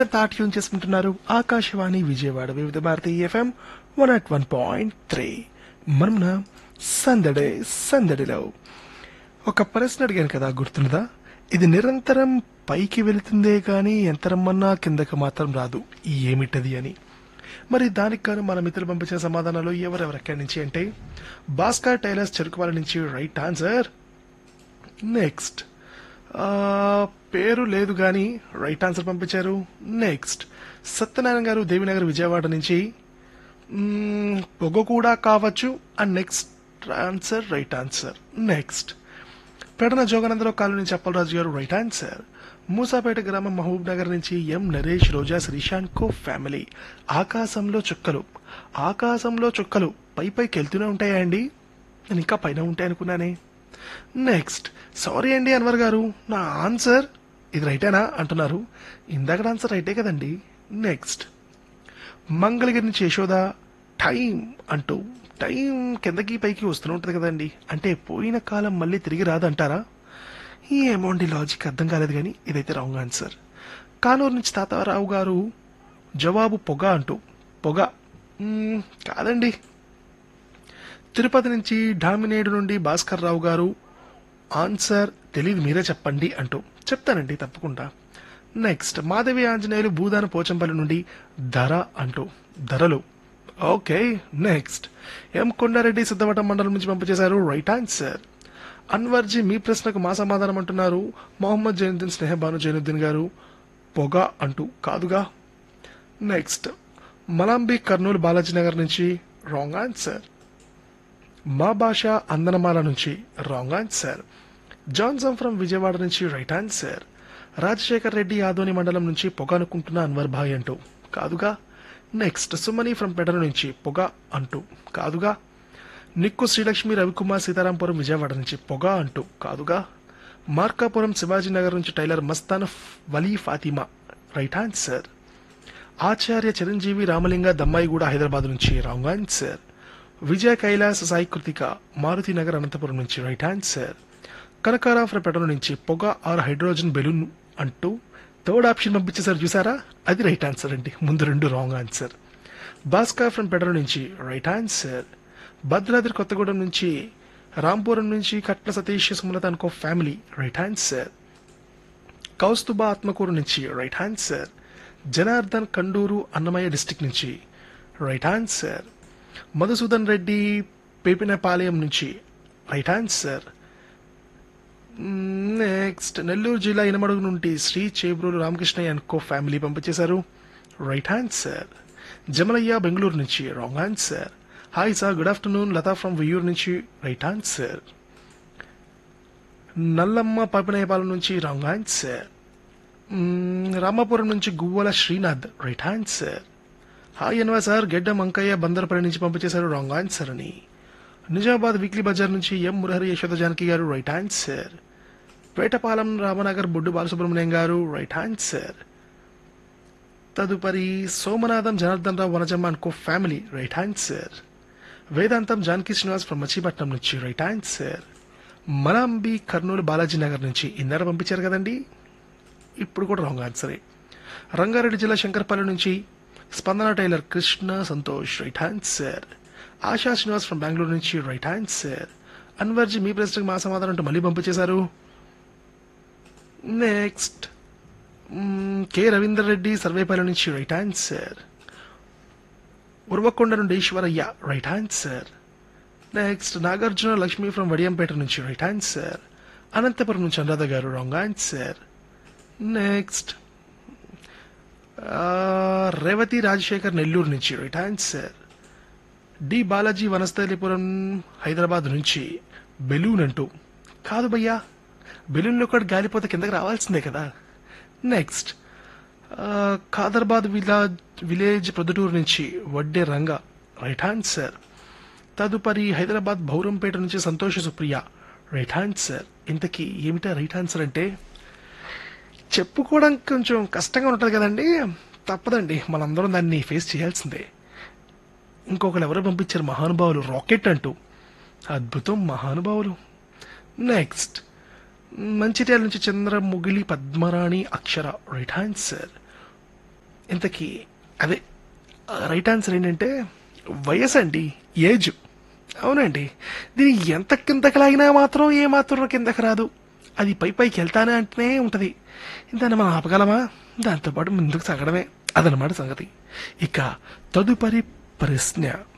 tune చేసుకుంటున్నారు Akashvani Vijayawada Vividh Bharati FM one at one point three మనమున సందడే సందడిలో ఒక ప్రశ్న అడిగాను కదా గుర్తున్నదా ఇది నిరంతరం పైకి వెళుతుందే కానీ ఎంతరమ్మన్నా కిందకి మాత్రం రాదు ఏమిటది అని మరి దానికి గాను మన మిత్రులు పంపించిన సమాధానాలు ఎవరెవరెక్కడి నుంచి అంటే భాస్కర్ టైలర్స్ చెరుకువాల నుంచి రైట్ ఆన్సర్ నెక్స్ట్ ఆ, పేరు లేదు కానీ రైట్ ఆన్సర్ పంపించారు నెక్స్ట్ సత్యనారాయణ గారు దేవినగర్ విజయవాడ నుంచి మ్మ్, పొగ కూడా కావచ్చు and next answer right answer next Pedana Joganandarao colony Cheppalaraju గారు రైట్ ఆన్సర్ మూసాపేట గ్రామం మహబూబ్ నగర్ నుంచి M Naresh Roja Sreesanth co family ఆకాశంలో చుక్కలు ఆకాశంలో చుక్కలు పై పైకి వెళ్తూనే ఉంటాయా అండి నేను ఇంకా పైన ఉంటాయి అనుకున్నానే నెక్స్ట్ సారీ అండి అన్వర్ గారు నా ఆన్సర్ ఇది రైటేనా అంటున్నారు ఇందాక ఆన్సర్ రైటే కదండి నెక్స్ట్ మంగళగిరి నుంచి యశోద టైం అంటూ టైం కిందకి పైకి వస్తూనే ఉంటుంది కదండి అంటే పోయిన కాలం మళ్ళీ తిరిగి రాదంటారా ఏమో అండి లాజిక్ అర్థం కాలేదు కానీ ఇదైతే రాంగ్ ఆన్సర్ కానూరు నుంచి తాతారావు గారు జవాబు పొగ అంటూ పొగ మ్మ్, కాదండి తిరుపతి నుంచి డామినేడు నుండి భాస్కర్ రావు గారు ఆన్సర్ తెలియదు మీరే చెప్పండి అంటూ చెప్తానండి తప్పకుండా నెక్స్ట్ మాధవి ఆంజనేయులు భూదాన పోచంపల్లి నుండి ధర అంటూ ధరలు okay next M Kondareddy Siddhavatam మండలం నుంచి పంపించేశారు రైట్ ఆన్సర్ అన్వర్జీ మీ ప్రశ్నకు మా సమాధానం అంటున్నారు మొహమ్మద్ జైనుద్దీన్ స్నేహబాను జైనుద్దీన్ గారు పొగ అంటూ కాదుగా నెక్స్ట్ మలాంబి కర్నూలు బాలాజీ నగర్ నుంచి రాంగ్ ఆన్సర్ మా భాష అందనమాల నుంచి wrong answer Johnson from Vijayawada నుంచి రైట్ ఆన్సర్ రాజశేఖర్ రెడ్డి ఆదోని మండలం నుంచి పొగ అనుకుంటున్న అన్వర్ భాయ్ అంటూ కాదుగా నెక్స్ట్ సుమని ఫ్రం పెడల నుంచి పొగ అంటూ కాదుగా నిక్కు శ్రీలక్ష్మి రవికుమార్ సీతారాంపురం విజయవాడ నుంచి పొగ అంటూ కాదుగా మార్కాపురం శివాజీనగర్ నుంచి tailor Mastan Vali Fatima right answer Acharya Chiranjeevi Ramalinga Dammaiguda Hyderabad నుంచి రాంగ్ ఆన్సర్ విజయ కైలాస్ సాయి కృతిక మారుతి నగర్ అనంతపురం నుంచి right answer Kanakarao from Pedala నుంచి పొగ ఆర్ హైడ్రోజన్ బెలూన్ అంటూ థర్డ్ ఆప్షన్ పంపించేసారు చూసారా అది రైట్ ఆన్సర్ అండి ముందు రెండు wrong answer Bhaskar from Pedala నుంచి రైట్ ఆన్సర్ భద్రాద్రి కొత్తగూడెం నుంచి రాంపురం నుంచి కట్ల సతీష్ సుమలత అనుకో family right answer Kaustubha Atmakur నుంచి right answer Janardhan Kandur Annamayya district నుంచి రైట్ ఆన్సర్ మధుసూదన్ రెడ్డి పేపినపాలెం నుంచి రైట్ ఆన్సర్ నెక్స్ట్ నెల్లూరు జిల్లా ఇనమడుగు నుండి Shri Chebrolu Ramakrishnaiah and co family పంపించేశారు రైట్ ఆన్సర్ జమలయ్య బెంగళూరు నుంచి wrong answer hi sir good afternoon Latha from Viyyur నుంచి రైట్ ఆన్సర్ నల్లమ్మ పాపినేపాలెం నుంచి రాంగ్ ఆన్సర్ మ్మ్, రామాపురం నుంచి Guvvala Srinath right answer hi అన్వా సార్ గెడ్డ మంకయ్య బందరపల్లి నుంచి పంపించేశారు రాంగ్ ఆన్సర్ అని నిజామాబాద్ వీక్లీ బజార్ నుంచి ఎం మురహరి యశోద జానకి గారు రైట్ ఆన్సర్ పేటపాలెం రామనగర్ బొడ్డు బాలసుబ్రహ్మణ్యం గారు రైట్ ఆన్సర్ తదుపరి Somanatham Janardhan Rao Vanajamma and co family right answer Vedantam Janaki Srinivas from Machipatnam నుంచి రైట్ ఆన్సర్ మలాంబి కర్నూలు బాలాజీ నగర్ నుంచి ఇన్నర పంపించారు కదండి ఇప్పుడు కూడా రాంగ్ ఆన్సరే రంగారెడ్డి జిల్లా శంకర్పల్లి నుంచి Spandana tailor Krishna Santosh right answer Asha Srinivas from Bengaluru నుంచి రైట్ ఆన్సర్ అన్వర్జీ మీ ప్రశ్నకు మా సమాధానం అంటూ మళ్ళీ పంపించేశారు నెక్స్ట్ మ్మ్, కె రవీందర్ రెడ్డి సర్వేపల్లి నుంచి రైట్ ఆన్సర్ ఉర్వకొండ నుండి Eswarayya right answer next Nagarjuna Lakshmi from Vadiyampeta నుంచి రైట్ ఆన్సర్ అనంతపురం నుంచి అనురాధ గారు wrong answer next Revathi Rajasekhar Nellore నుంచి right answer D Balaji Vanasthalipuram Hyderabad నుంచి బెలూన్ అంటూ కాదు భయ్యా బెలూన్లో కూడా గాలిపోతే కిందకి రావాల్సిందే కదా నెక్స్ట్ ఆ, ఖాదర్బాద్ విలాజ్ విలేజ్ ప్రొద్దుటూరు నుంచి వడ్డే రంగ రైట్ ఆన్సర్ తదుపరి హైదరాబాద్ బౌరంపేట నుంచి సంతోష సుప్రియ రైట్ ఆన్సర్ ఇంతకీ ఏమిటా రైట్ ఆన్సర్ అంటే చెప్పుకోవడానికి కొంచెం కష్టంగా ఉంటుంది కదండి తప్పదండి మనందరం దాన్ని ఫేస్ చేయాల్సిందే ఇంకొకరు ఎవరో పంపించారు మహానుభావులు రాకెట్ అంటూ అద్భుతం మహానుభావులు నెక్స్ట్ మంచిర్యాల నుంచి చంద్ర ముగిలి పద్మరాణి అక్షర రైట్ ఆన్సర్ ఇంతకీ అదే రైట్ ఆన్సర్ ఏంటంటే వయసు అండి ఏజ్ అవునండి దీన్ని ఎంత కిందకి లాగినా మాత్రం ఏ మాత్రం కిందకి రాదు అది పై పైకి వెళ్తానే అంటూనే ఉంటుంది దాన్ని మనం ఆపగలమా దాంతోపాటు ముందుకు సాగడమే అదనమాట సంగతి ఇక తదుపరి ప్రశ్న